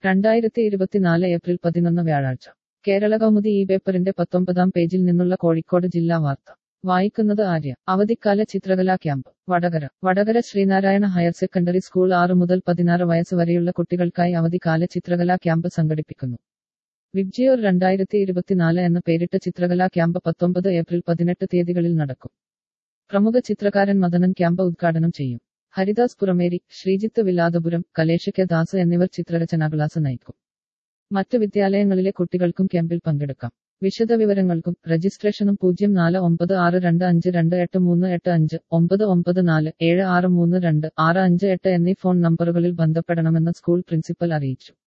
രണ്ടായിരത്തി ഇരുപത്തിനാല് ഏപ്രിൽ പതിനൊന്ന് വ്യാഴാഴ്ച കേരള കൗമുദി ഈ പേപ്പറിന്റെ പത്തൊമ്പതാം പേജിൽ നിന്നുള്ള കോഴിക്കോട് ജില്ലാ വാർത്ത വായിക്കുന്നത് ആര്യ അവധിക്കാല ചിത്രകലാ camp Vadakara Vadakara Sreenarayana higher secondary school ആറ് മുതൽ പതിനാറ് വയസ്സ് വരെയുള്ള കുട്ടികൾക്കായി അവധിക്കാല ചിത്രകലാ ക്യാമ്പ് സംഘടിപ്പിക്കുന്നു വിബ്ജിയോർ രണ്ടായിരത്തി ഇരുപത്തിനാല് എന്ന പേരിട്ട ചിത്രകലാ ക്യാമ്പ് പത്തൊമ്പത് ഏപ്രിൽ പതിനെട്ട് തീയതികളിൽ നടക്കും പ്രമുഖ ചിത്രകാരൻ മദനൻ ക്യാമ്പ് ഉദ്ഘാടനം ചെയ്യും ഹരിദാസ് പുറമേരി ശ്രീജിത്ത് വിലാദപുരം കലേഷ് കെ ദാസ് എന്നിവർ ചിത്രരചനാ ക്ലാസ് നയിക്കും മറ്റ് വിദ്യാലയങ്ങളിലെ കുട്ടികൾക്കും ക്യാമ്പിൽ പങ്കെടുക്കാം വിശദവിവരങ്ങൾക്കും രജിസ്ട്രേഷനും പൂജ്യം നാല് ഒമ്പത് ആറ് രണ്ട് അഞ്ച് രണ്ട് എട്ട് മൂന്ന് എട്ട് അഞ്ച് ഒമ്പത് ഒമ്പത് നാല് ഏഴ് ആറ് മൂന്ന് രണ്ട് ആറ് അഞ്ച് എട്ട് എന്നീ ഫോൺ നമ്പറുകളിൽ ബന്ധപ്പെടണമെന്ന് സ്കൂൾ പ്രിൻസിപ്പൽ അറിയിച്ചു